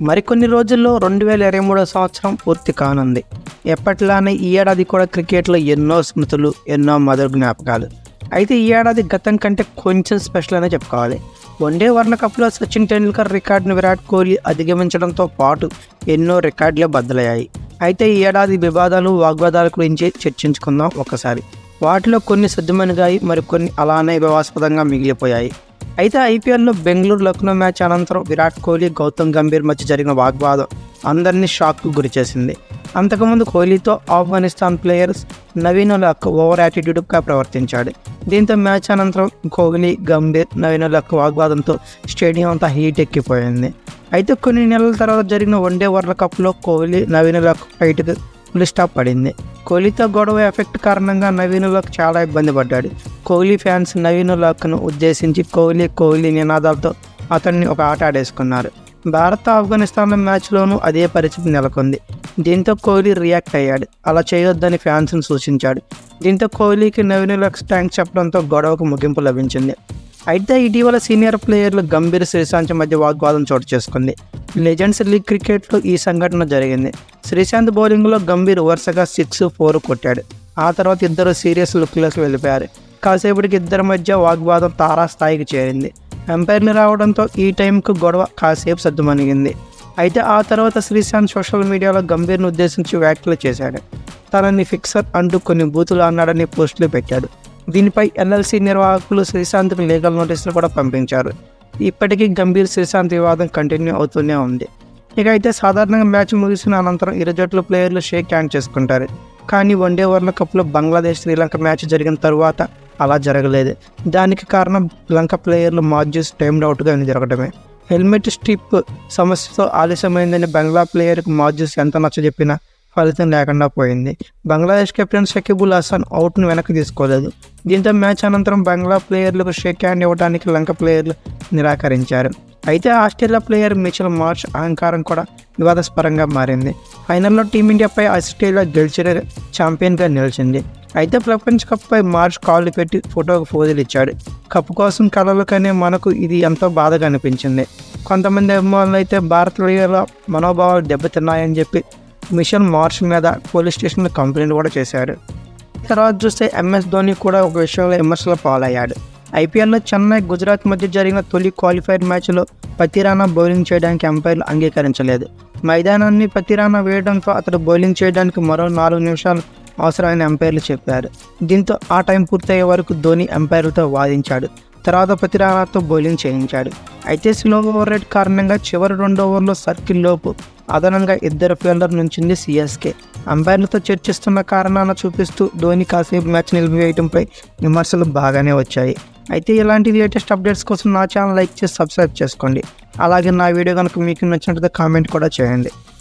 మరికొన్ని రోజుల్లో రెండు వేల ఇరవై మూడో సంవత్సరం పూర్తి కానుంది ఎప్పటిలానే ఈ ఏడాది కూడా క్రికెట్లో ఎన్నో స్మృతులు ఎన్నో మధుర జ్ఞాపకాలు అయితే ఈ ఏడాది గతం కంటే కొంచెం స్పెషల్ అనే చెప్పుకోవాలి వన్డే వరల్డ్ కప్లో సచిన్ టెండూల్కర్ రికార్డును విరాట్ కోహ్లీ అధిగమించడంతో పాటు ఎన్నో రికార్డులే బద్దలయ్యాయి అయితే ఈ ఏడాది వివాదాలు వాగ్వాదాల గురించి చర్చించుకుందాం ఒకసారి వాటిలో కొన్ని సద్దుమణిగాయి మరి కొన్ని అలానే వివాదాస్పదంగా మిగిలిపోయాయి అయితే ఐపీఎల్లో బెంగళూరు లక్నో మ్యాచ్ అనంతరం విరాట్ కోహ్లీ గౌతమ్ గంభీర్ మధ్య జరిగిన వాగ్వాదం అందరినీ షాక్కు గురిచేసింది అంతకుముందు కోహ్లీతో ఆఫ్ఘనిస్తాన్ ప్లేయర్స్ నవీన్ ఉలక్ ఓవర్ యాటిట్యూడ్గా ప్రవర్తించాడు దీంతో మ్యాచ్ అనంతరం కోహ్లీ గంభీర్ నవీన్ ఉలక్ వాగ్వాదంతో స్టేడియం అంతా హీట్ ఎక్కిపోయింది అయితే కొన్ని నెలల తర్వాత జరిగిన వన్డే వరల్డ్ కప్లో కోహ్లీ నవీన్ ఉలక్ ఫైట్కి ఫుల్ స్టాప్ పడింది కోహ్లీతో గొడవ ఎఫెక్ట్ కారణంగా నవీన్ ఉలక్ చాలా ఇబ్బంది పడ్డాడు కోహ్లీ ఫ్యాన్స్ నవీన్ ఉలక్ను ఉద్దేశించి కోహ్లీ కోహ్లీ నినాదాలతో అతన్ని ఒక ఆట ఆడేసుకున్నారు భారత్ ఆఫ్ఘనిస్తాన్ మ్యాచ్లోనూ అదే పరిస్థితి నెలకొంది దీంతో కోహ్లీ రియాక్ట్ అయ్యాడు అలా చేయొద్దని ఫ్యాన్స్ను సూచించాడు దీంతో కోహ్లీకి నవీన్ ఉలక్ థ్యాంక్స్ చెప్పడంతో గొడవకు ముగింపు లభించింది అయితే ఇటీవల సీనియర్ ప్లేయర్లు గంభీర్ శ్రీశాంత్ మధ్య వాగ్వాదం చోటు చేసుకుంది లెజెండ్స్ లీగ్ క్రికెట్లో ఈ సంఘటన జరిగింది శ్రీశాంత్ బౌలింగ్లో గంభీర్ వరుసగా సిక్స్ ఫోర్ కొట్టాడు ఆ తర్వాత ఇద్దరు సీరియస్ లుక్లోకి వెళ్ళిపోయారు కాసేపటికి ఇద్దరి మధ్య వాగ్వాదం తారా స్థాయికి చేరింది ఎంపైర్లు రావడంతో ఈ టైంకు గొడవ కాసేపు సద్దుమణిగింది అయితే ఆ తర్వాత శ్రీశాంత్ సోషల్ మీడియాలో గంభీర్ను ఉద్దేశించి వ్యాఖ్యలు చేశాడు తనని ఫిక్సర్ అంటూ కొన్ని బూతులు అన్నాడని పోస్టులు పెట్టాడు దీనిపై ఎల్ఎల్సీ నిర్వాహకులు శ్రీశాంత్కి లీగల్ నోటీసులు కూడా పంపించారు ఇప్పటికీ గంభీర్ శ్రీశాంత్ వివాదం కంటిన్యూ అవుతూనే ఉంది ఇక అయితే సాధారణంగా మ్యాచ్ ముగిసిన అనంతరం ఇరు జట్ల ప్లేయర్లు షేక్ హ్యాండ్ చేసుకుంటారు కానీ వన్డే వరల్డ్ కప్లో బంగ్లాదేశ్ శ్రీలంక మ్యాచ్ జరిగిన తరువాత అలా జరగలేదు దానికి కారణం లంక ప్లేయర్లు మాడ్యూస్ టైమ్డ్ అవుట్గా జరగడమే హెల్మెట్ స్ట్రిప్ సమస్యతో ఆలస్యమైందని బంగ్లా ప్లేయర్కి మాడ్యూస్ ఎంత నచ్చజెప్పినా ఫలితం లేకుండా పోయింది బంగ్లాదేశ్ కెప్టెన్ షకీబుల్ హసన్ అవుట్ను వెనక్కి తీసుకోలేదు దీంతో మ్యాచ్ అనంతరం బంగ్లా ప్లేయర్లకు షేక్ హ్యాండ్ ఇవ్వడానికి లంక ప్లేయర్లు నిరాకరించారు అయితే ఆస్ట్రేలియా ప్లేయర్ మిచెల్ మార్చ్ అహంకారం కూడా వివాదాస్పరంగా మారింది ఫైనల్లో టీమిండియాపై ఆస్ట్రేలియా గెలిచిన ఛాంపియన్గా నిలిచింది అయితే ప్రపంచ కప్పై మార్చ్ కాళ్ళు పెట్టి ఫోటోకు ఫోజులు ఇచ్చాడు కప్పు కోసం కలలు కానీ మనకు ఇది ఎంతో బాధగా అనిపించింది కొంతమంది అభిమానులు అయితే భారత ప్లేయర్ల మనోభావాలు దెబ్బతిన్నాయని చెప్పి మిషన్ మార్చ్ మీద పోలీస్ స్టేషన్లో కంప్లైంట్ కూడా చేశారు తర్వాత చూస్తే ఎంఎస్ ధోని కూడా ఒక విషయంలో విమర్శలు పాలయ్యాడు ఐపీఎల్లో చెన్నై గుజరాత్ మధ్య జరిగిన తొలి క్వాలిఫైర్ మ్యాచ్లో పతిరానా బౌలింగ్ చేయడానికి ఎంపైర్లు అంగీకరించలేదు మైదానాన్ని పతిరానా వేయడంతో అతడు బౌలింగ్ చేయడానికి మరో నాలుగు నిమిషాలు అవసరమైన ఎంపైర్లు చెప్పారు దీంతో ఆ టైం పూర్తయ్యే వరకు ధోని ఎంపైర్లతో వాదించాడు తర్వాత పతిరానాతో బౌలింగ్ చేయించాడు అయితే స్లో ఓవర్ రేట్ కారణంగా చివరి రెండో ఓవర్లో సర్కిల్ లోపు అదనంగా ఇద్దరు ఫీల్డర్ నుంచింది సిఎస్కే అంపైర్లతో చర్చిస్తున్న కారణాన్ని చూపిస్తూ ధోని కాసేపు మ్యాచ్ నిలిపివేయడంపై విమర్శలు బాగానే వచ్చాయి అయితే ఇలాంటి లేటెస్ట్ అప్డేట్స్ కోసం నా ఛానల్ లైక్ చేసి సబ్స్క్రైబ్ చేసుకోండి అలాగే నా వీడియో కనుక మీకు నచ్చినట్లయితే కామెంట్ కూడా చేయండి